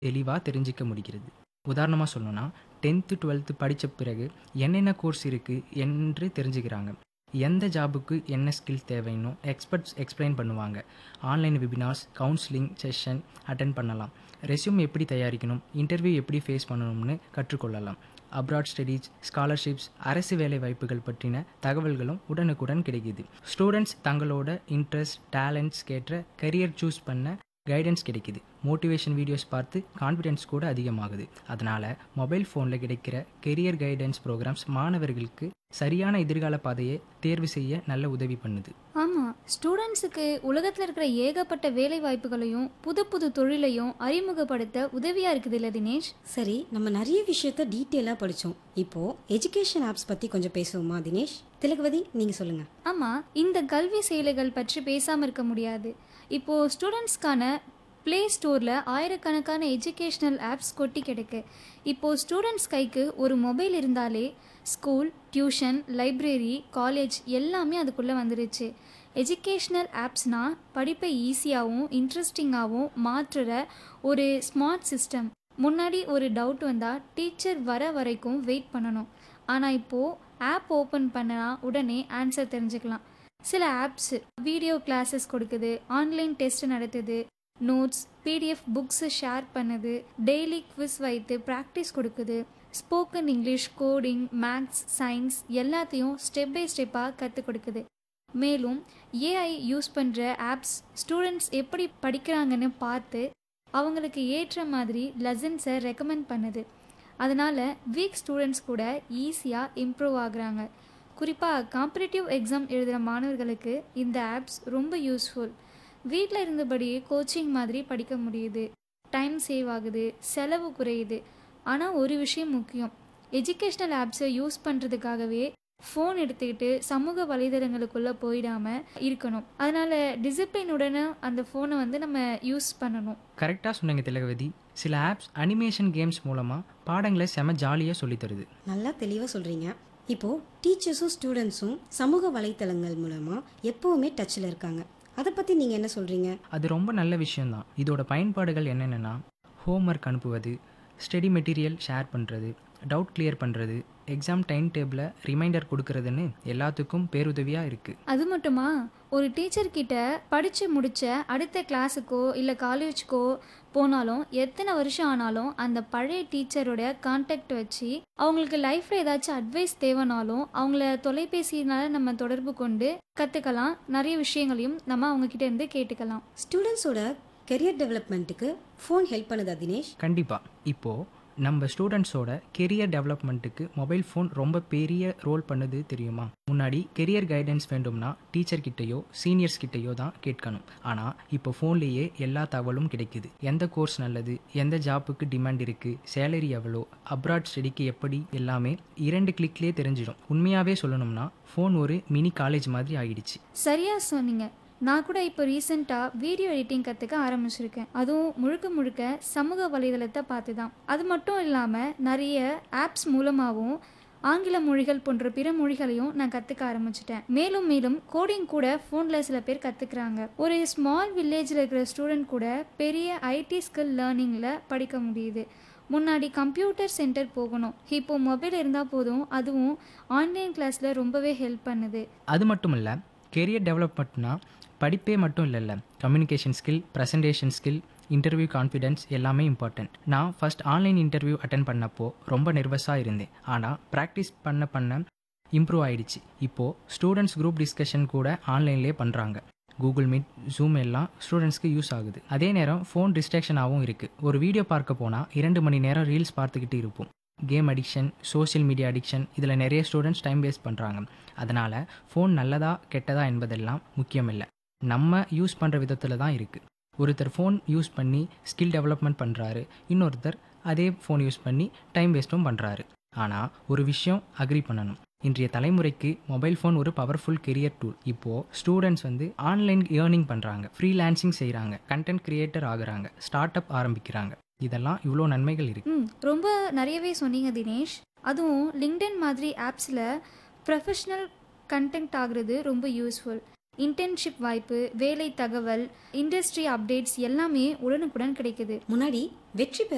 தெளிவாக தெரிஞ்சிக்க முடிகிறது உதாரணமாக சொல்லணும்னா டென்த்து டுவெல்த்து படித்த பிறகு என்னென்ன கோர்ஸ் இருக்குது என்று தெரிஞ்சுக்கிறாங்க எந்த ஜாபுக்கு என்ன ஸ்கில் தேவைன்னு எக்ஸ்பர்ட்ஸ் எக்ஸ்பிளைன் பண்ணுவாங்க online webinars counselling session attend பண்ணலாம் ரெஸ்யூம் எப்படி தயாரிக்கணும் இன்டர்வியூ எப்படி ஃபேஸ் பண்ணணும்னு கற்றுக்கொள்ளலாம் அப்ராட் ஸ்டடீஸ் ஸ்காலர்ஷிப்ஸ் அரசு வேலை வாய்ப்புகள் பற்றின தகவல்களும் உடனுக்குடன் கிடைக்குது ஸ்டூடெண்ட்ஸ் தங்களோட இன்ட்ரெஸ்ட் டேலண்ட்ஸ் கேட்ட கரியர் சூஸ் பண்ண கைடன்ஸ் கிடைக்குது மோட்டிவேஷன் வீடியோஸ் பார்த்து கான்ஃபிடென்ஸ் கூட அதிகமாகுது அதனால் மொபைல் ஃபோனில் கிடைக்கிற கெரியர் கைடன்ஸ் ப்ரோக்ராம்ஸ் மாணவர்களுக்கு சரியான எதிர்கால பாதையை தேர்வு செய்ய நல்ல உதவி பண்ணுது ஆமாம் ஸ்டூடெண்ட்ஸுக்கு உலகத்தில் இருக்கிற ஏகப்பட்ட வேலை வாய்ப்புகளையும் புது புது தொழிலையும் அறிமுகப்படுத்த உதவியாக இருக்குது இல்லை தினேஷ் சரி நம்ம நிறைய விஷயத்த டீட்டெயிலாக படித்தோம் இப்போ எஜுகேஷன் ஆப்ஸ் பற்றி கொஞ்சம் பேசுவோமா தினேஷ் திலகவதி நீங்கள் சொல்லுங்கள் ஆமாம் இந்த கல்வி செயலிகள் பற்றி பேசாமல் இருக்க முடியாது இப்போது ஸ்டூடெண்ட்ஸ்க்கான ப்ளே ஸ்டோரில் ஆயிரக்கணக்கான எஜுகேஷ்னல் ஆப்ஸ் கொட்டி கிடக்கு இப்போது ஸ்டூடெண்ட்ஸ் கைக்கு ஒரு மொபைல் இருந்தாலே ஸ்கூல் டியூஷன் லைப்ரரி காலேஜ் எல்லாமே அதுக்குள்ளே வந்துருச்சு எஜுகேஷ்னல் ஆப்ஸ்னால் படிப்பை ஈஸியாகவும் இன்ட்ரெஸ்டிங்காகவும் மாற்றுற ஒரு ஸ்மார்ட் சிஸ்டம் முன்னாடி ஒரு டவுட் வந்தால் டீச்சர் வர வரைக்கும் வெயிட் பண்ணணும் ஆனால் இப்போது ஆப் ஓப்பன் பண்ணனா உடனே ஆன்சர் தெரிஞ்சுக்கலாம் சில ஆப்ஸ் வீடியோ கிளாஸஸ் கொடுக்குது ஆன்லைன் டெஸ்ட் நடத்துது நோட்ஸ் பிடிஎஃப் புக்ஸு ஷேர் பண்ணுது டெய்லி குவிஸ் வைத்து ப்ராக்டிஸ் கொடுக்குது spoken English coding maths science எல்லாத்தையும் ஸ்டெப் பை ஸ்டெப்பாக கற்றுக் கொடுக்குது மேலும் ஏஐ யூஸ் பண்ணுற ஆப்ஸ் ஸ்டூடெண்ட்ஸ் எப்படி படிக்கிறாங்கன்னு பார்த்து அவங்களுக்கு ஏற்ற மாதிரி லெசன்ஸை ரெக்கமெண்ட் பண்ணுது அதனால் வீக் ஸ்டூடெண்ட்ஸ் கூட ஈஸியாக இம்ப்ரூவ் ஆகுறாங்க குறிப்பாக காம்படிட்டிவ் எக்ஸாம் எழுதுகிற மாணவர்களுக்கு இந்த ஆப்ஸ் ரொம்ப யூஸ்ஃபுல் வீட்டில் இருந்தபடியே கோச்சிங் மாதிரி படிக்க முடியுது டைம் சேவ் ஆகுது செலவு குறையுது ஆனால் ஒரு விஷயம் முக்கியம் எஜுகேஷ்னல் ஆப்ஸை யூஸ் பண்ணுறதுக்காகவே ஃபோன் எடுத்துக்கிட்டு சமூக வலைதளங்களுக்குள்ளே போயிடாமல் இருக்கணும் அதனால் டிசிப்ளினுடனே அந்த ஃபோனை வந்து நம்ம யூஸ் பண்ணணும் கரெக்டாக சொன்னீங்க திலகவதி சில ஆப்ஸ் அனிமேஷன் கேம்ஸ் மூலமாக பாடங்களை செம ஜாலியாக சொல்லித் தருது நல்லா தெளிவாக சொல்கிறீங்க இப்போது டீச்சர்ஸும் ஸ்டூடெண்ட்ஸும் சமூக வலைத்தளங்கள் மூலமாக எப்போவுமே டச்சில் இருக்காங்க அதை பற்றி நீங்கள் என்ன சொல்கிறீங்க அது ரொம்ப நல்ல விஷயம்தான் இதோட பயன்பாடுகள் என்னென்னா ஹோம்ஒர்க் அனுப்புவது ஸ்டடி மெட்டீரியல் ஷேர் பண்ணுறது டவுட் கிளியர் பண்ணுறது எக்ஸாம் டைம் டேபிளை ரிமைண்டர் கொடுக்கறதுன்னு எல்லாத்துக்கும் பேருதவியாக இருக்குது அது மட்டுமா ஒரு டீச்சர் கிட்ட படித்து முடிச்ச அடுத்த கிளாஸுக்கோ இல்லை காலேஜுக்கோ போனாலும் எத்தனை வருஷம் ஆனாலும் அந்த பழைய டீச்சரோட கான்டாக்ட் வச்சு அவங்களுக்கு லைஃப்பில் ஏதாச்சும் அட்வைஸ் தேவைனாலும் அவங்கள தொலைபேசியினால நம்ம தொடர்பு கொண்டு கற்றுக்கலாம் நிறைய விஷயங்களையும் நம்ம அவங்க கிட்ட இருந்து கேட்டுக்கலாம் ஸ்டூடெண்ட்ஸோட கெரியர் டெவலப்மெண்ட்டுக்கு ஃபோன் ஹெல்ப் பண்ணுதா தினேஷ் கண்டிப்பாக இப்போது நம்ம ஸ்டூடெண்ட்ஸோட கெரியர் டெவலப்மெண்ட்டுக்கு மொபைல் ஃபோன் ரொம்ப பெரிய ரோல் பண்ணுது தெரியுமா முன்னாடி கெரியர் கைடன்ஸ் வேண்டும்னா டீச்சர் கிட்டேயோ சீனியர்ஸ் கிட்டேயோ தான் கேட்கணும் ஆனால் இப்போ ஃபோன்லேயே எல்லா தகவலும் கிடைக்குது எந்த கோர்ஸ் நல்லது எந்த ஜாப்புக்கு டிமாண்ட் இருக்குது சேலரி எவ்வளோ அப்ராட் ஸ்டடிக்கு எப்படி எல்லாமே இரண்டு கிளிக்லேயே தெரிஞ்சிடும் உண்மையாகவே சொல்லணும்னா ஃபோன் ஒரு மினி காலேஜ் மாதிரி ஆகிடுச்சு சரியா சொன்னீங்க நான் கூட இப்போ ரீசெண்டாக வீடியோ எடிட்டிங் கற்றுக்க ஆரம்பிச்சிருக்கேன் அதுவும் முழுக்க முழுக்க சமூக வலைதளத்தை பார்த்து தான் அது மட்டும் இல்லாமல் நிறைய ஆப்ஸ் மூலமாகவும் ஆங்கில மொழிகள் போன்ற பிற மொழிகளையும் நான் கற்றுக்க ஆரம்பிச்சிட்டேன் மேலும் மேலும் கோடிங் கூட ஃபோனில் சில பேர் கற்றுக்குறாங்க ஒரு ஸ்மால் வில்லேஜில் இருக்கிற ஸ்டூடெண்ட் கூட பெரிய ஐடி ஸ்கில் லேர்னிங்கில் படிக்க முடியுது முன்னாடி கம்ப்யூட்டர் சென்டர் போகணும் இப்போ மொபைல் இருந்தால் போதும் அதுவும் ஆன்லைன் கிளாஸில் ரொம்பவே ஹெல்ப் பண்ணுது அது மட்டும் இல்லை கெரியர் டெவலப்மெண்ட்னா படிப்பே மட்டும் இல்லைல்ல communication skill presentation skill interview confidence எல்லாமே இம்பார்ட்டண்ட் நான் ஃபஸ்ட் ஆன்லைன் இன்டர்வியூ அட்டன் பண்ணப்போ ரொம்ப நர்வஸாக இருந்தேன் ஆனால் ப்ராக்டிஸ் பண்ண பண்ண இம்ப்ரூவ் ஆயிடுச்சு இப்போது ஸ்டூடெண்ட்ஸ் குரூப் டிஸ்கஷன் கூட ஆன்லைன்லேயே பண்ணுறாங்க கூகுள் மீட் ஜூம் எல்லாம் ஸ்டூடெண்ட்ஸ்க்கு யூஸ் ஆகுது அதே நேரம் ஃபோன் டிஸ்ட்ராக்ஷனாகவும் இருக்குது ஒரு வீடியோ பார்க்க போனால் இரண்டு மணி நேரம் ரீல்ஸ் பார்த்துக்கிட்டு இருப்போம் game addiction social media addiction இதில் நிறைய ஸ்டூடெண்ட்ஸ் டைம் வேஸ்ட் பண்ணுறாங்க அதனால் ஃபோன் நல்லதா கெட்டதா என்பதெல்லாம் முக்கியம் இல்லை நம்ம யூஸ் பண்ணுற விதத்தில் தான் இருக்குது ஒருத்தர் ஃபோன் யூஸ் பண்ணி ஸ்கில் டெவலப்மெண்ட் பண்ணுறாரு இன்னொருத்தர் அதே ஃபோன் யூஸ் பண்ணி டைம் வேஸ்ட்டும் பண்ணுறாரு ஆனால் ஒரு விஷயம் அக்ரி பண்ணணும் இன்றைய தலைமுறைக்கு மொபைல் ஃபோன் ஒரு பவர்ஃபுல் கெரியர் டூல் இப்போது ஸ்டூடெண்ட்ஸ் வந்து ஆன்லைன் ஏர்னிங் பண்ணுறாங்க ஃப்ரீலான்சிங் செய்கிறாங்க கண்டென்ட் கிரியேட்டர் ஆகுறாங்க ஸ்டார்ட் அப் ஆரம்பிக்கிறாங்க இதெல்லாம் இவ்வளோ நன்மைகள் இருக்குது ம் ரொம்ப நிறையவே சொன்னீங்க தினேஷ் அதுவும் லிங்க்டன் மாதிரி ஆப்ஸில் ப்ரொஃபஷ்னல் கண்டென்ட் ஆகுறது ரொம்ப யூஸ்ஃபுல் இன்டர்ன்ஷிப் வாய்ப்பு வேலை தகவல் இண்டஸ்ட்ரி அப்டேட்ஸ் எல்லாமே உடனுக்குடன் கிடைக்குது முன்னாடி வெற்றி பெற